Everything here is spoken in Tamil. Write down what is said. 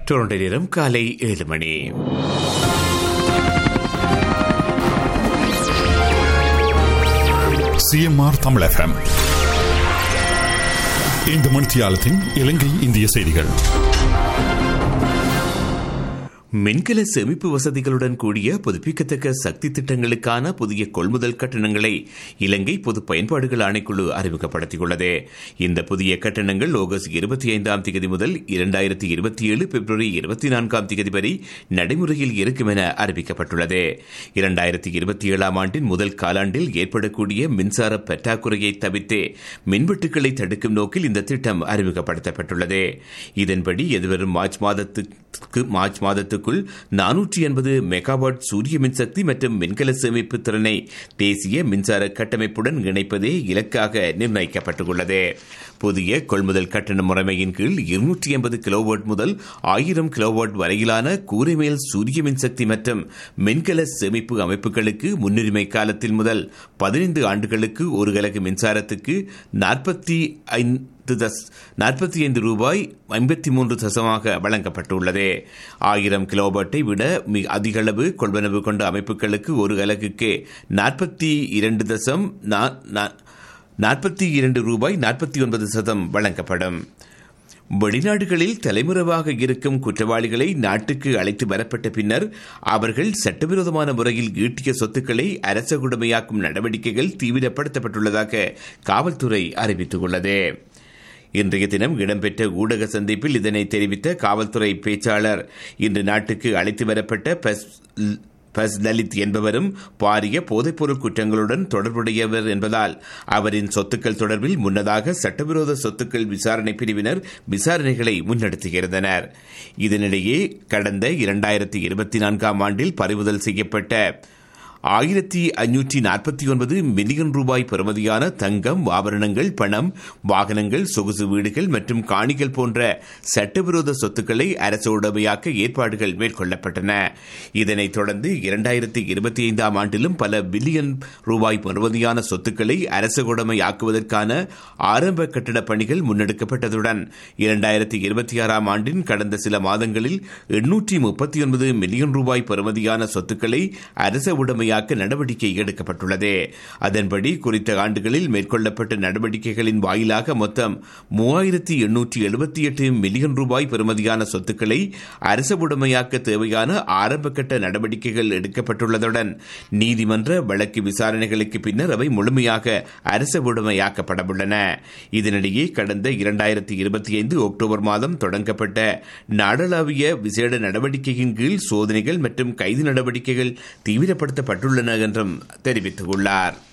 டொரண்டோ நேரம் காலை ஏழு மணி சிஎம்ஆர் தமிழ் எஃப்எம் இந்த மணித்தியாலத்தின் இலங்கை இந்திய செய்திகள் மின்கல சேமிப்பு வசதிகளுடன் கூடிய புதுப்பிக்கத்தக்க சக்தி திட்டங்களுக்கான புதிய கொள்முதல் கட்டணங்களை இலங்கை பொது பயன்பாடுகள் ஆணைக்குழு அறிமுகப்படுத்தியுள்ளது இந்த புதிய கட்டணங்கள் ஆகஸ்ட் இருபத்தி ஐந்தாம் தேதி முதல் இரண்டாயிரத்தி இருபத்தி ஏழு பிப்ரவரி இருபத்தி நான்காம் தேதி வரை நடைமுறையில் இருக்கும் என அறிவிக்கப்பட்டுள்ளது இரண்டாயிரத்தி இருபத்தி ஏழாம் ஆண்டின் முதல் காலாண்டில் ஏற்படக்கூடிய மின்சார பற்றாக்குறையை தவிர்த்து மின்வெட்டுகளை தடுக்கும் நோக்கில் இந்த திட்டம் அறிமுகப்படுத்தப்பட்டுள்ளது இதன்படி எதிர்வரும் மார்ச் மாதத்துக்கு மார்ச் மாதத்துக்கு மாதத்துக்குள் நானூற்றி எண்பது மெகாவாட் சூரிய மின்சக்தி மற்றும் மின்கல சேமிப்பு திறனை தேசிய மின்சார கட்டமைப்புடன் இணைப்பதே இலக்காக நிர்ணயிக்கப்பட்டுள்ளது புதிய கொள்முதல் கட்டண முறைமையின் கீழ் இருநூற்றி எண்பது கிலோவாட் முதல் ஆயிரம் கிலோவாட் வரையிலான கூரைமேல் சூரிய மின்சக்தி மற்றும் மின்கல சேமிப்பு அமைப்புகளுக்கு முன்னுரிமை காலத்தில் முதல் பதினைந்து ஆண்டுகளுக்கு ஒரு கலகு மின்சாரத்துக்கு நாற்பத்தி ஐந்து நாற்பத்தி ஐந்து ரூபாய் ஐம்பத்தி மூன்று தசமாக வழங்கப்பட்டுள்ளது ஆயிரம் கிலோவாட்டை விட மிக அதிக அளவு கொள்வனவு கொண்ட அமைப்புகளுக்கு ஒரு அலகுக்கு நாற்பத்தி இரண்டு தசம் நாற்பத்தி இரண்டு ரூபாய் நாற்பத்தி ஒன்பது சதம் வழங்கப்படும் வெளிநாடுகளில் தலைமுறைவாக இருக்கும் குற்றவாளிகளை நாட்டுக்கு அழைத்து வரப்பட்ட பின்னர் அவர்கள் சட்டவிரோதமான முறையில் ஈட்டிய சொத்துக்களை அரசகுடமையாக்கும் நடவடிக்கைகள் தீவிரப்படுத்தப்பட்டுள்ளதாக காவல்துறை அறிவித்துள்ளது இன்றைய தினம் இடம்பெற்ற ஊடக சந்திப்பில் இதனை தெரிவித்த காவல்துறை பேச்சாளர் இன்று நாட்டுக்கு அழைத்து வரப்பட்ட பஸ் லலித் என்பவரும் பாரிய போதைப்பொருள் குற்றங்களுடன் தொடர்புடையவர் என்பதால் அவரின் சொத்துக்கள் தொடர்பில் முன்னதாக சட்டவிரோத சொத்துக்கள் விசாரணை பிரிவினர் விசாரணைகளை முன்னெடுத்திருந்தனர் இதனிடையே கடந்த இரண்டாயிரத்தி இருபத்தி நான்காம் ஆண்டில் பறிமுதல் செய்யப்பட்ட ஆயிரத்தி ஐநூற்றி நாற்பத்தி ஒன்பது மில்லியன் ரூபாய் பெறுமதியான தங்கம் ஆபரணங்கள் பணம் வாகனங்கள் சொகுசு வீடுகள் மற்றும் காணிகள் போன்ற சட்டவிரோத சொத்துக்களை அரசு உடமையாக்க ஏற்பாடுகள் மேற்கொள்ளப்பட்டன இதனைத் தொடர்ந்து இரண்டாயிரத்தி இருபத்தி ஐந்தாம் ஆண்டிலும் பல பில்லியன் ரூபாய் பெறுமதியான சொத்துக்களை அரசு உடைமையாக்குவதற்கான ஆரம்ப கட்டடப் பணிகள் முன்னெடுக்கப்பட்டதுடன் இரண்டாயிரத்தி இருபத்தி ஆறாம் ஆண்டின் கடந்த சில மாதங்களில் எண்ணூற்றி முப்பத்தி ஒன்பது மில்லியன் ரூபாய் பெறுமதியான சொத்துக்களை அரச உடைமை முழுமையாக்க நடவடிக்கை எடுக்கப்பட்டுள்ளது அதன்படி குறித்த ஆண்டுகளில் மேற்கொள்ளப்பட்ட நடவடிக்கைகளின் வாயிலாக மொத்தம் மூவாயிரத்தி எண்ணூற்றி எழுபத்தி எட்டு மில்லியன் ரூபாய் பெறுமதியான சொத்துக்களை அரசுடைமையாக்க தேவையான ஆரம்பகட்ட நடவடிக்கைகள் எடுக்கப்பட்டுள்ளதுடன் நீதிமன்ற வழக்கு விசாரணைகளுக்கு பின்னர் அவை முழுமையாக அரசுடைமையாக்கப்படவுள்ளன இதனிடையே கடந்த இரண்டாயிரத்தி இருபத்தி ஐந்து அக்டோபர் மாதம் தொடங்கப்பட்ட நாடளாவிய விசேட நடவடிக்கையின் கீழ் சோதனைகள் மற்றும் கைது நடவடிக்கைகள் தீவிரப்படுத்தப்பட்டுள்ளன என்றும் தெரிவித்துள்ளார்